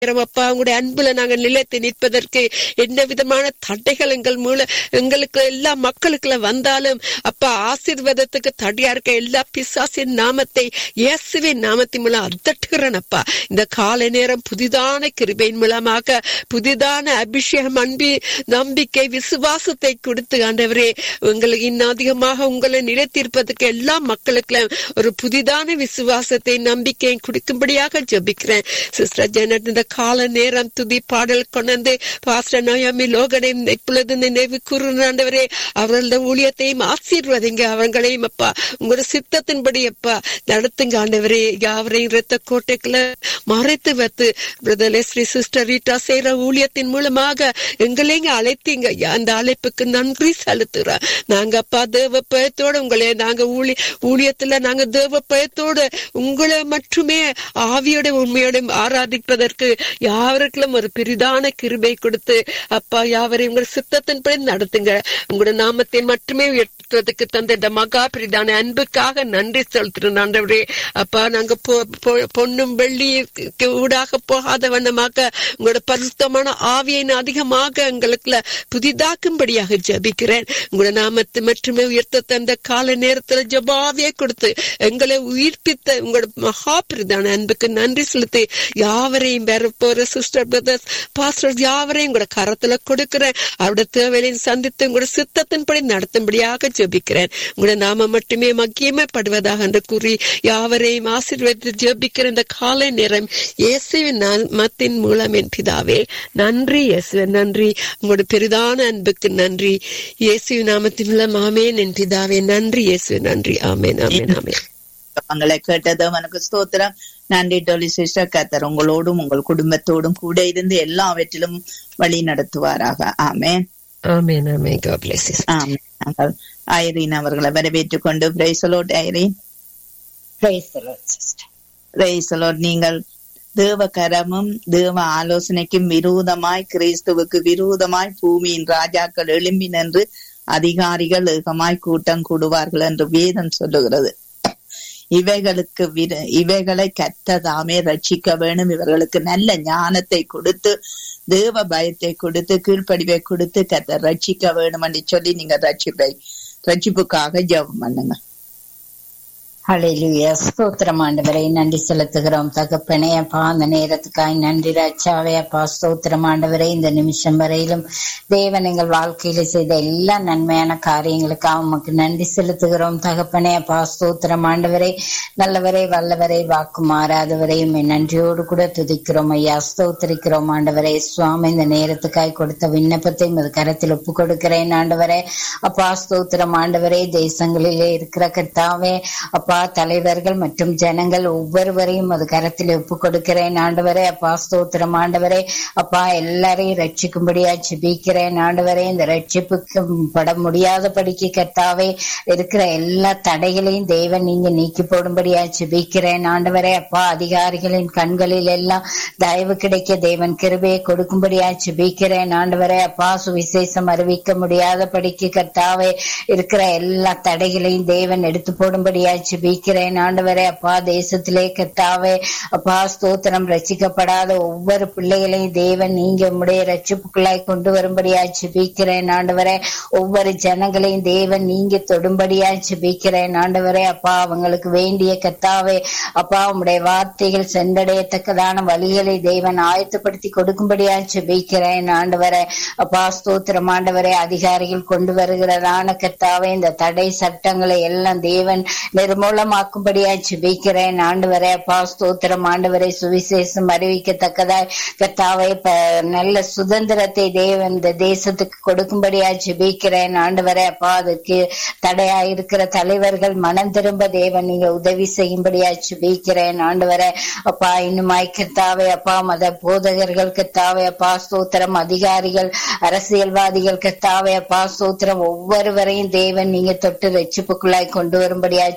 அப்பா உங்களுடைய அன்புல நாங்க நிலைத்து நிற்பதற்கு என்ன விதமான தடைகள் எங்கள் மூல எங்களுக்கு எல்லா மக்களுக்குள்ள வந்தாலும் அப்பா ஆசீர்வாதத்துக்கு தடையா இருக்க எல்லா பிசாசின் நாமத்தை இயேசுவின் நாமத்தின் மூலம் அதட்டுகிறேன் அப்பா இந்த காலை நேரம் புதிதான கிருபையின் மூலமாக புதிதான அபிஷேகம் அன்பி நம்பிக்கை விசுவாசத்தை கொடுத்து ஆண்டவரே உங்களுக்கு இன்னும் அதிகமாக உங்களை நிலைத்திருப்பதற்கு எல்லா மக்களுக்கும் ஒரு புதிதான விசுவாசத்தை நம்பிக்கையை கொடுக்கும்படியாக ஜெபிக்கிறேன் சிஸ்டர் ஜெனட் இந்த கால நேரம் துதி பாடல் கொண்டு பாஸ்டர் நோயாமி லோகனை இப்பொழுது நினைவு கூறுகின்றவரே அவர்களது ஊழியத்தையும் ஆசீர்வதிங்க அவங்களையும் அப்பா உங்களோட சித்தத்தின்படி அப்பா நடத்துங்க ஆண்டவரே யாவரையும் இரத்த கோட்டைக்குள்ள மறைத்து வைத்து பிரதர் லெஸ்ரி சிஸ்டர் ரீட்டா செய்யற ஊழியத்தின் மூலமாக எங்களையும் அழைத்தீங்க ஐயா. அந்த அழைப்புக்கு நன்றி செலுத்துறோம் நாங்க அப்பா தேவ பயத்தோட உங்களை நாங்க ஊழி ஊழியத்துல நாங்க தேவ பயத்தோட உங்களை மட்டுமே ஆவியோட உண்மையோட ஆராதிப்பதற்கு யாவருக்கும் ஒரு பெரிதான கிருபை கொடுத்து அப்பா யாவரையும் உங்கள் சித்தத்தின்படி நடத்துங்க உங்களோட நாமத்தை மட்டுமே உயர்த்துவதற்கு தந்த இந்த மகா பெரிதான அன்புக்காக நன்றி செலுத்துறோம் ஆண்டவரே அப்பா நாங்க பொ- பொ- பொன்னும் வெள்ளி ஊடாக போகாத வண்ணமாக உங்களோட பரிசுத்தமான ஆவியை அதிகமாக எங்களுக்குள்ள புதிதாக்கும்படியாக ஜெபிக்கிறேன் உங்களோட நாமத்தை மட்டுமே உயர்த்த தந்த கால நேரத்துல ஜபாவியை கொடுத்து எங்களை உயிர்ப்பித்த உங்களோட மகா பிரதான அன்புக்கு நன்றி செலுத்தி யாவரையும் வேற போற சிஸ்டர் பிரதர்ஸ் பாஸ்டர் யாவரையும் உங்களோட கரத்துல கொடுக்கிறேன் அவருடைய தேவையையும் சந்தித்து உங்களோட சித்தத்தின்படி நடத்தும்படியாக ஜெபிக்கிறேன் உங்களோட நாம மட்டுமே மக்கியமைப்படுவதாக என்று கூறி யாவரையும் ஆசீர்வதித்து ஜெபிக்கிற இந்த காலை நேரம் இயேசுவின் நாமத்தின் மூலம் என் பிதாவே நன்றி இயேசுவே நன்றி உங்களோட பெரிதான அன்புக்கு நன்றி இயேசுவின் நாமத்தின் மூலம் ஆமேன் என் பிதாவே நன்றி இயேசுவே நன்றி ஆமேன் ஆமேன் ஆமேன் அவங்களை கேட்டது அவனுக்கு ஸ்தோத்திரம் நன்றி டொலி சிஸ்டர் கத்தர் உங்களோடும் உங்கள் குடும்பத்தோடும் கூட இருந்து எல்லாவற்றிலும் வழி நடத்துவாராக ஆமென் ஆமேன் ஆமேன் God bless you. ஆமென் நாங்கள் ஐரீன் அவர்களை வரவேற்றுக் கொண்டு பிரைசலோட் Zareen Praise the Lord, sister. பிரைசலோட் நீங்கள் தேவ கரமும் தேவ ஆலோசனைக்கும் விரோதமாய் கிறிஸ்துவுக்கு விரோதமாய் பூமியின் ராஜாக்கள் எழும்பி நின்று அதிகாரிகள் ஏகமாய் கூட்டம் கூடுவார்கள் என்று வேதம் சொல்லுகிறது இவைகளுக்கு விர- இவைகளை கற்றதாமே ரட்சிக்க வேணும் இவர்களுக்கு நல்ல ஞானத்தை கொடுத்து தேவ பயத்தை கொடுத்து கீழ்ப்படிவை கொடுத்து கத்த ரட்சிக்க வேணும் என்று சொல்லி நீங்க ரட்சிப்பை ரட்சிப்புக்காக ஜெபம் பண்ணுங்க ஹalleluya ஸ்தோத்திரம் ஆண்டவரை நன்றி செலுத்துகிறோம் தகப்பனே அப்பா அந்த நேரத்துக்காய் நன்றி ராஜாவே அப்பா ஸ்தோத்திரம் ஆண்டவரே இந்த நிமிஷம் வரையிலும் தேவன் எங்கள் வாழ்க்கையில செய்த எல்லா நன்மையான காரியங்களுக்காக உமக்கு நன்றி செலுத்துகிறோம் தகப்பனே அப்பா ஸ்தோத்திரம் ஆண்டவரே நல்லவரே வல்லவரே வாக்கு மாறாதவரே உம்மை நன்றியோடு கூட துதிக்கிறோம் ஐயா ஸ்தோத்திரிக்கிறோம் ஆண்டவரே சுவாமி இந்த நேரத்துக்காய் கொடுத்த விண்ணப்பத்தை உமது கரத்தில் ஒப்பு கொடுக்கிறேன் ஆண்டவரே அப்பா ஸ்தோத்திரம் ஆண்டவரே தேசங்களிலே இருக்கிற கர்த்தாவே அப்பா தலைவர்கள் மற்றும் ஜனங்கள் ஒவ்வொருவரையும் அது கரத்தில் ஒப்பு கொடுக்கிறேன் ஆண்டவரே அப்பா ஸ்தோத்திரம் ஆண்டவரே அப்பா எல்லாரையும் ரட்சிக்கும்படியா ஜெபிக்கிறேன் ஆண்டவரே இந்த ரட்சிப்புக்கு பட முடியாதபடிக்கு கர்த்தாவே இருக்கிற எல்லா தடைகளையும் தேவன் நீங்க நீக்கி போடும்படியா ஜெபிக்கிறேன் ஆண்டவரே அப்பா அதிகாரிகளின் கண்களில் எல்லாம் தயவு கிடைக்க தேவன் கிருபையை கொடுக்கும்படியா ஜெபிக்கிறேன் ஆண்டவரே அப்பா சுவிசேஷம் அறிவிக்க முடியாதபடிக்கு கர்த்தாவே இருக்கிற எல்லா தடைகளையும் தேவன் எடுத்து போடும்படியா ஜெபிக்கிறேன் ஆண்டவரே அப்பா தேசத்திலே கர்த்தாவே அப்பா ஸ்தோத்திரம் ரட்சிக்கப்படாத ஒவ்வொரு பிள்ளைகளையும் தேவன் நீங்க உம்முடைய ரட்சிப்புக்குள்ளாய் கொண்டு வரும்படியா ஜெபிக்கிறேன் ஆண்டவரே ஒவ்வொரு ஜனங்களையும் தேவன் நீங்க தொடும்படியா ஜெபிக்கிறேன் ஆண்டவரே அப்பா அவங்களுக்கு வேண்டிய கர்த்தாவே அப்பா உம்முடைய வார்த்தைகள் சென்றடையத்தக்கதான வழிகளை தேவன் ஆயத்தப்படுத்தி கொடுக்கும்படியா ஜெபிக்கிறேன் ஆண்டவரே அப்பா ஸ்தோத்திரம் ஆண்டவரே அதிகாரிகள் கொண்டு வருகிறதான கர்த்தாவே இந்த தடை சட்டங்களை எல்லாம் தேவன் நிர்மூலமாக்கும்படியா ஜெபிக்கிறேன் ஆண்டவரே அப்பா ஸ்தோத்திரம் ஆண்டவரே சுவிசேஷம் அறிவிக்கத்தக்கதாய் கர்த்தாவே ப- நல்ல சுதந்திரத்தை தேவன் இந்த தேசத்துக்கு கொடுக்கும்படியா ஜெபிக்கிறேன் ஆண்டவரே அப்பா அதுக்கு தடையா இருக்கிற தலைவர்கள் மனம் திரும்ப தேவன் நீங்க உதவி செய்யும்படியா ஜெபிக்கிறேன் ஆண்டவரே அப்பா இன்னுமாய் கர்த்தாவே அப்பா மத போதகர்கள் கர்த்தாவே அப்பா ஸ்தோத்திரம் அதிகாரிகள் அரசியல்வாதிகள் கர்த்தாவே அப்பா ஸ்தோத்திரம் ஒவ்வொருவரையும் தேவன் நீங்க தொட்டு ரட்சிப்புக்குள்ளாய் கொண்டு வரும்படியா ஜெபிக்கிறேன்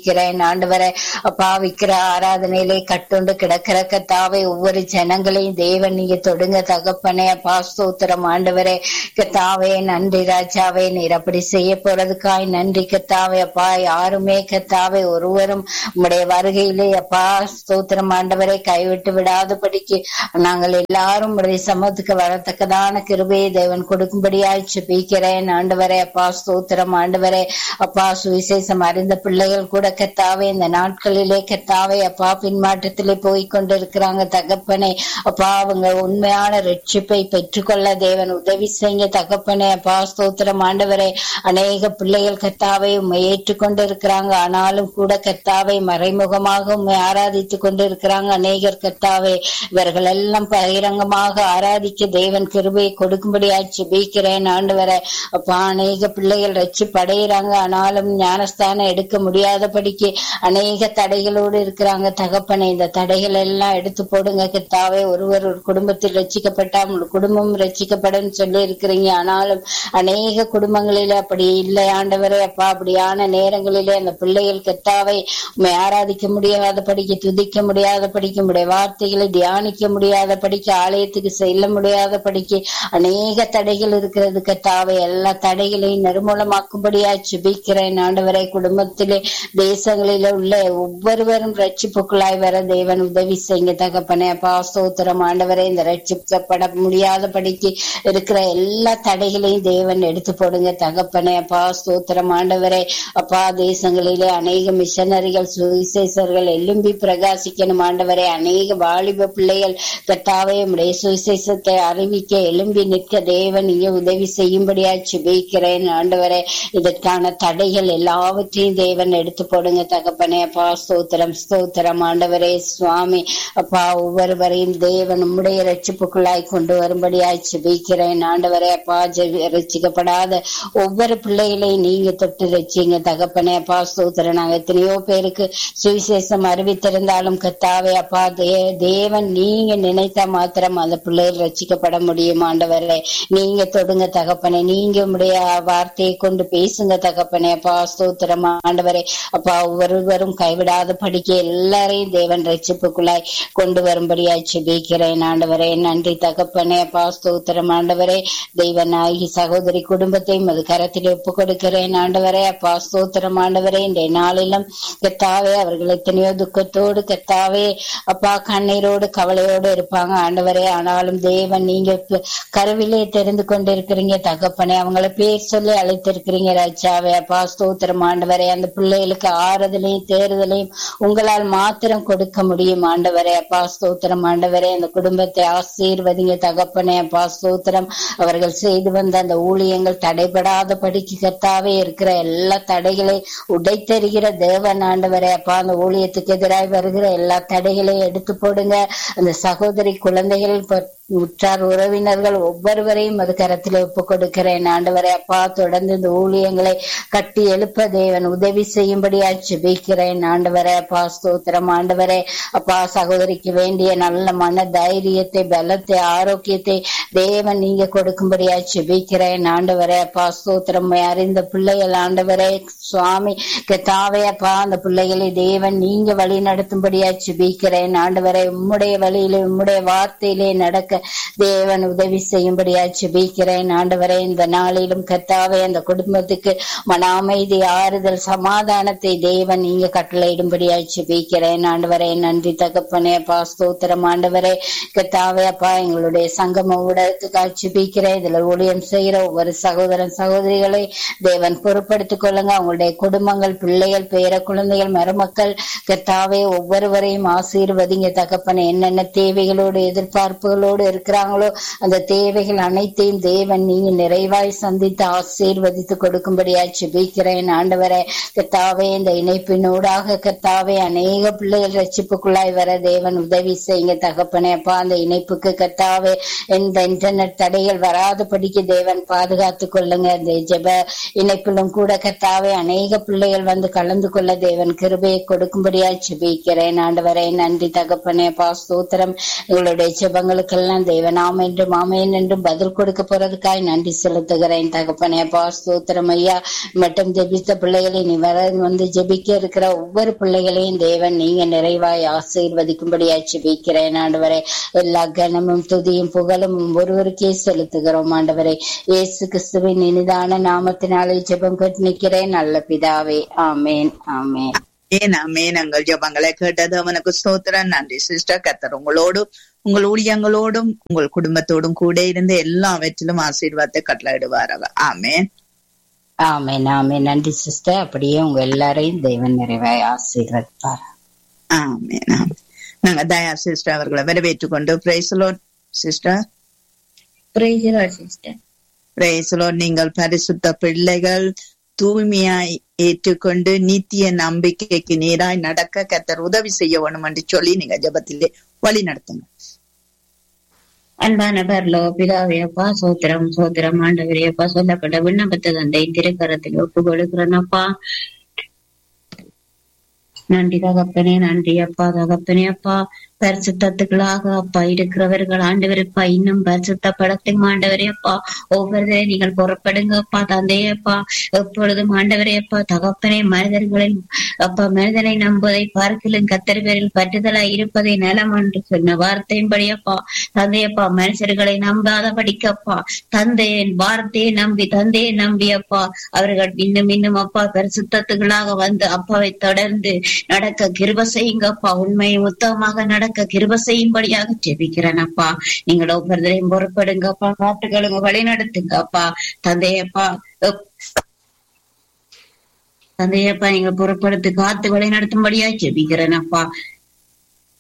ஜெபிக்கிறேன் ஆண்டவரே அப்பா விக்கிர ஆராதனையிலே கட்டுண்டு கிடக்கிற கத்தாவே ஒவ்வொரு ஜனங்களையும் தேவன் நீங்க தொடுங்க தகப்பனே அப்பா ஸ்தோத்திரம் ஆண்டவரே கத்தாவே நன்றி ராஜாவே நீர் அப்படி செய்ய போறதுக்காய் நன்றி கத்தாவே அப்பா யாருமே கத்தாவே ஒருவரும் உம்முடைய வருகையிலே அப்பா ஸ்தோத்திரம் ஆண்டவரை கைவிட்டு விடாதபடிக்கு நாங்கள் எல்லாரும் உடைய சமத்துக்கு வரத்தக்கதான கிருபையை தேவன் கொடுக்கும்படியாய் செபிக்கிறேன் ஆண்டவரே அப்பா ஸ்தோத்திரம் ஆண்டவரே அப்பா சுவிசேஷம் அறிந்த பிள்ளைகள் கூட கத்தாவே இந்த நாட்களிலே கத்தாவே அப்பா பின்மாற்றத்திலே போய் கொண்டிருக்கிறாங்க தகப்பனே அப்பா அவங்க உண்மையான ரட்சிப்பை பெற்றுக்கொள்ள தேவன் உதவி செய்ய தகப்பனே அப்பா ஸ்தோத்திரம் ஆண்டவரே அநேக பிள்ளைகள் கத்தாவை உண்மை ஏற்றுக்கொண்டு இருக்கிறாங்க ஆனாலும் கூட கத்தாவை மறைமுகமாக உண்மை ஆராதித்துக் கொண்டு இருக்கிறாங்க அநேகர் கத்தாவே இவர்கள் எல்லாம் பகிரங்கமாக ஆராதிக்க தேவன் கிருபையை கொடுக்கும்படியா ஜெபிக்கிறேன் ஆண்டவரை அப்பா அநேக பிள்ளைகள் ரட்சி படையிறாங்க ஆனாலும் ஞானஸ்தானம் எடுக்க முடியாதபடிக்கு அநேக தடைகளோடு இருக்கிறாங்க தகப்பனை இந்த தடைகள் எல்லாம் எடுத்து போடுங்க கத்தாவே ஒருவர் ஒரு குடும்பத்தில் ரட்சிக்கப்பட்டா உங்க குடும்பம் ரட்சிக்கப்படும் சொல்லி இருக்கிறீங்க ஆனாலும் அநேக குடும்பங்களில அப்படி இல்லை ஆண்டவரே அப்பா அப்படியான நேரங்களிலே அந்த பிள்ளைகள் கத்தாவை உண்மை ஆராதிக்க முடியாத படிக்க துதிக்க முடியாத படிக்க உடைய வார்த்தைகளை தியானிக்க முடியாத படிக்க ஆலயத்துக்கு செல்ல முடியாத படிக்க அநேக தடைகள் இருக்கிறது கத்தாவை எல்லா தடைகளையும் நிர்மூலமாக்கும்படியா ஜெபிக்கிறேன் ஆண்டவரை குடும்பத்திலே தேசங்களிலே உள்ள ஒவ்வொருவரும் ரட்சிப்புக்குள்ளாய் வர தேவன் உதவி செய்யுங்க தகப்பனே அப்பா ஸ்தோத்திரம் ஆண்டவரை இந்த ரட்சிக்கப்பட முடியாத படிக்கு இருக்கிற எல்லா தடைகளையும் தேவன் எடுத்து போடுங்க தகப்பனே அப்பா ஸ்தோத்திரம் ஆண்டவரே அப்பா தேசங்களிலே அநேக மிஷனரிகள் சுவிசேஷர்கள் எலும்பி பிரகாசிக்கணும் ஆண்டவரே அநேக வாலிப பிள்ளைகள் கத்தாவே உடைய சுவிசேஷத்தை அறிவிக்க எலும்பி நிற்க தேவன் இங்கே உதவி செய்யும்படியா சுபிக்கிறேன் ஆண்டவரே இதற்கான தடைகள் எல்லாவற்றையும் தேவன் எடுத்து போடுங்க தகப்பனே அப்பா ஸ்தோத்திரம் ஸ்தோத்திரம் ஆண்டவரே சுவாமி அப்பா ஒவ்வொருவரையும் தேவன் உம்முடைய ரட்சிப்புக்குள்ளாய் கொண்டு வரும்படியாய் சுபிக்கிறேன் ஆண்டவரே அப்பா ஜெபி- ரட்சிக்கப்படாத ஒவ்வொரு பிள்ளைகளையும் நீங்க தொட்டு ரட்சிங்க தகப்பனே அப்பா ஸ்தோத்திரம் நாங்க எத்தனையோ பேருக்கு சுவிசேஷம் அறிவித்திருந்தாலும் கத்தாவே அப்பா தே தேவன் நீங்க நினைத்தா மாத்திரம் அந்த பிள்ளைகள் ரட்சிக்கப்பட முடியும் ஆண்டவரே நீங்க தொடுங்க தகப்பனே நீங்க உடைய வார்த்தையை கொண்டு பேசுங்க தகப்பனே அப்பா ஸ்தோத்திரம் ஆண்டவரே அப்பா ஒவ்வொருவரும் கைவிடாத படிக்க எல்லாரையும் தேவன் ரட்சிப்புக்குள்ளாய் கொண்டு வரும்படியாய் செபிக்கிறேன் ஆண்டவரே நன்றி தகப்பனே அப்பா ஸ்தோத்திரம் ஆண்டவரே தெய்வ நாயகி சகோதரி குடும்பத்தையும் அது கரத்தில் ஒப்பு கொடுக்கிறேன் ஆண்டவரே அப்பா ஸ்தோத்திரம் ஆண்டவரே இன்றைய நாளிலும் கத்தாவே அவர்கள் எத்தனையோ துக்கத்தோடு கத்தாவே அப்பா கண்ணீரோடு கவலையோடு இருப்பாங்க ஆண்டவரே ஆனாலும் தேவன் நீங்க ப- கருவிலே தெரிந்து கொண்டிருக்கிறீங்க தகப்பனே அவங்கள பேர் சொல்லி அழைத்திருக்கிறீங்க ராஜாவே அப்பா ஸ்தோத்திரம் ஆண்டவரே அந்த பிள்ளைகளுக்கு ஆறுதலையும் தேறுதலையும் உங்களால் மாத்திரம் கொடுக்க முடியும் ஆண்டவரே அப்பா ஸ்தோத்திரம் ஆண்டவரே அந்த குடும்பத்தை ஆசீர்வதிங்க தகப்பனே அப்பா ஸ்தோத்திரம் அவர்கள் செய்து வந்த அந்த ஊழியங்கள் தடைபடாத படிக்கு கத்தாவே இருக்கிற எல்லா தடைகளை உடைத்தெறிகிற தேவன் ஆண்டவரே அப்பா அந்த ஊழியத்துக்கு எதிராய் வருகிற எல்லா தடைகளையும் எடுத்து போடுங்க அந்த சகோதரி குழந்தைகள் ப- உற்றார் உறவினர்கள் ஒவ்வொருவரையும் அது கரத்தில் ஒப்பு கொடுக்கிறேன் ஆண்டவரே அப்பா தொடர்ந்து இந்த ஊழியங்களை கட்டி எழுப்ப தேவன் உதவி செய்யும்படியா ஜெபிக்கிறேன் ஆண்டவரே அப்பா ஸ்தோத்திரம் ஆண்டவரே அப்பா சகோதரிக்கு வேண்டிய நல்ல மன தைரியத்தை பலத்தை ஆரோக்கியத்தை தேவன் நீங்க கொடுக்கும்படியா ஜெபிக்கிறேன் ஆண்டவரே அப்பா ஸ்தோத்திரம் உம்மை அறிந்த பிள்ளைகள் ஆண்டவரே சுவாமி கத்தாவே அப்பா அந்த பிள்ளைகளை தேவன் நீங்க வழி நடத்தும்படியா ஜெபிக்கிறேன் ஆண்டவரே உம்முடைய வழியிலே உம்முடைய வார்த்தையிலே நடக்க தேவன் உதவி செய்யும்படியா ஜெபிக்கிறேன் ஆண்டவரே இந்த நாளிலும் கத்தாவே அந்த குடும்பத்துக்கு மன அமைதி ஆறுதல் சமாதானத்தை தேவன் நீங்க கட்டளையிடும்படியா ஜெபிக்கிறேன் ஆண்டவரே நன்றி தகப்பனே அப்பா ஸ்தோத்திரம் ஆண்டவரே கத்தாவே அப்பா எங்களுடைய சங்கம ஊடகத்துக்கு ஜெபிக்கிறேன் இதுல ஊழியம் செய்யற ஒவ்வொரு சகோதரன் சகோதரிகளை தேவன் பொறுப்படுத்திக் கொள்ளுங்க அவங்களுடைய குடும்பங்கள் பிள்ளைகள் பேர குழந்தைகள் மருமக்கள் கத்தாவே ஒவ்வொருவரையும் ஆசீர்வதிங்க தகப்பனே என்னென்ன தேவைகளோடு எதிர்பார்ப்புகளோடு இருக்கிறாங்களோ அந்த தேவைகள் அனைத்தையும் தேவன் நீங்க நிறைவாய் சந்தித்து ஆசீர்வதித்து கொடுக்கும்படியா ஜெபிக்கிறேன் ஆண்டவரே கத்தாவே இந்த இணைப்பினூடாக கத்தாவே அநேக பிள்ளைகள் ரட்சிப்புக்குள்ளாய் வர தேவன் உதவி செய்யுங்க தகப்பனே அப்பா அந்த இணைப்புக்கு கத்தாவே இந்த இன்டர்நெட் தடைகள் வராதபடிக்கு தேவன் பாதுகாத்துக் கொள்ளுங்க இந்த ஜெப இணைப்பிலும் கூட கர்த்தாவே அநேக பிள்ளைகள் வந்து கலந்து கொள்ள தேவன் கிருபையை கொடுக்கும்படியா ஜெபிக்கிறேன் ஆண்டவரே நன்றி தகப்பனே பா ஸ்தோத்திரம் எங்களுடைய ஜெபங்களுக்கெல்லாம் தேவன் ஆம் என்றும் ஆமேன் என்றும் பதில் கொடுக்க போறதுக்காய் நன்றி செலுத்துகிறேன் தகப்பனே பா ஸ்தோத்திரம் ஐயா மட்டும் ஜெபித்த பிள்ளைகளை நீ வர வந்து ஜெபிக்க இருக்கிற ஒவ்வொரு பிள்ளைகளையும் தேவன் நீங்க நிறைவாய் ஆசீர்வதிக்கும்படியா ஜெபிக்கிறேன் ஆண்டவரே எல்லா கனமும் துதியும் புகழும் ஒருவருக்கே செலுத்துகிறோம் ஆண்டவரே இயேசு கிறிஸ்துவின் இனிதான நாமத்தினாலே ஜெபம் கேட்டு நிற்கிறேன் நல்ல பிதாவே ஆமேன் ஆமேன் ஏன் அமேன் எங்கள் ஜபங்களை கேட்டது அவனுக்கு ஸ்தோத்திரம் நன்றி சிஸ்டர் கத்தர் உங்களோடும் உங்கள் ஊழியங்களோடும் உங்கள் குடும்பத்தோடும் கூட இருந்து எல்லாவற்றிலும் ஆசீர்வாதத்தை கட்டளையிடுவார் அவர் ஆமேன் ஆமேன் ஆமேன் நன்றி சிஸ்டர் அப்படியே உங்க எல்லாரையும் தெய்வன் நிறைவாய் ஆசீர்வதிப்பார் ஆமேன் ஆமேன் நாங்க தயா சிஸ்டர் அவர்களை வரவேற்றுக் கொண்டு பிரைசலோ சிஸ்டர் சிஸ்டர் பிரைசலோ நீங்கள் பரிசுத்த பிள்ளைகள் தூய்மையாய் ஏற்றுக்கொண்டு நித்திய நம்பிக்கைக்கு நேராய் நடக்க கத்தர் உதவி செய்ய வேணும் என்று சொல்லி நீங்க ஜபத்திலே வழி நடத்துங்க அன்பான பர்லோ பிதாவே அப்பா சோத்திரம் சோத்திரம் ஆண்டவரே அப்பா சொல்லப்பட்ட விண்ணப்பத்தை தந்தை திருக்கரத்தில் ஒப்பு கொடுக்கிறேன் அப்பா நன்றி தகப்பனே நன்றி அப்பா தகப்பனே அப்பா பரிசுத்தத்துக்களாக அப்பா இருக்கிறவர்கள் ஆண்டவரப்பா இன்னும் பரிசுத்தப்படத்தும் ஆண்டவரே அப்பா ஒவ்வொருவரை நீங்கள் புறப்படுங்க அப்பா தந்தையே அப்பா எப்பொழுதும் ஆண்டவரே அப்பா தகப்பனே மனிதர்களின் அப்பா மனிதனை நம்புவதை பார்க்கலும் கத்தர் பேரில் பற்றுதலாய் இருப்பதை நலம் என்று சொன்ன வார்த்தையின்படி அப்பா தந்தையப்பா மனுஷர்களை நம்பாத படிக்கப்பா தந்தையின் வார்த்தையை நம்பி தந்தையை நம்பி அப்பா அவர்கள் இன்னும் இன்னும் அப்பா பரிசுத்தத்துகளாக வந்து அப்பாவை தொடர்ந்து நடக்க கிருப செய்யுங்கப்பா உண்மையை உத்தமமாக நடக்க கிருப செய்யும்படியாக ஜெபிக்கிறேன் அப்பா நீங்கள் ஒவ்வொருத்தரையும் பொறுப்படுங்கப்பா காட்டுகளுங்க வழி நடத்துங்கப்பா தந்தையப்பா எப்- தந்தையப்பா நீங்க பொறுப்படுத்தி காத்து வழி நடத்தும்படியா ஜெபிக்கிறேன் அப்பா